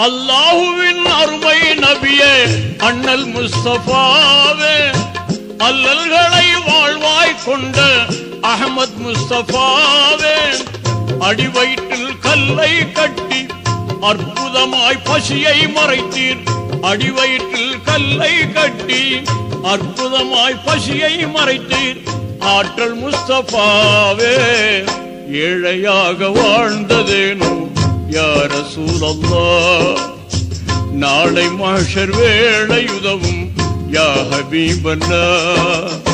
அல்லாஹுவின் அருமை நபியே அண்ணல் முஸ்தபாவே அல்லல்களை வாழ்வாய் கொண்ட அகமத் முஸ்தபாவே அடிவயிற்றில் கல்லை கட்டி அற்புதமாய் பசியை மறைத்தீர் அடிவயிற்றில் கல்லை கட்டி அற்புதமாய் பசியை மறைத்தீர் ஆற்றல் முஸ்தபாவே ஏழையாக வாழ்ந்ததேனோ யார சூழல்லா நாளை மாஷர் வேளை உதவும் யா ஹபீபல்லா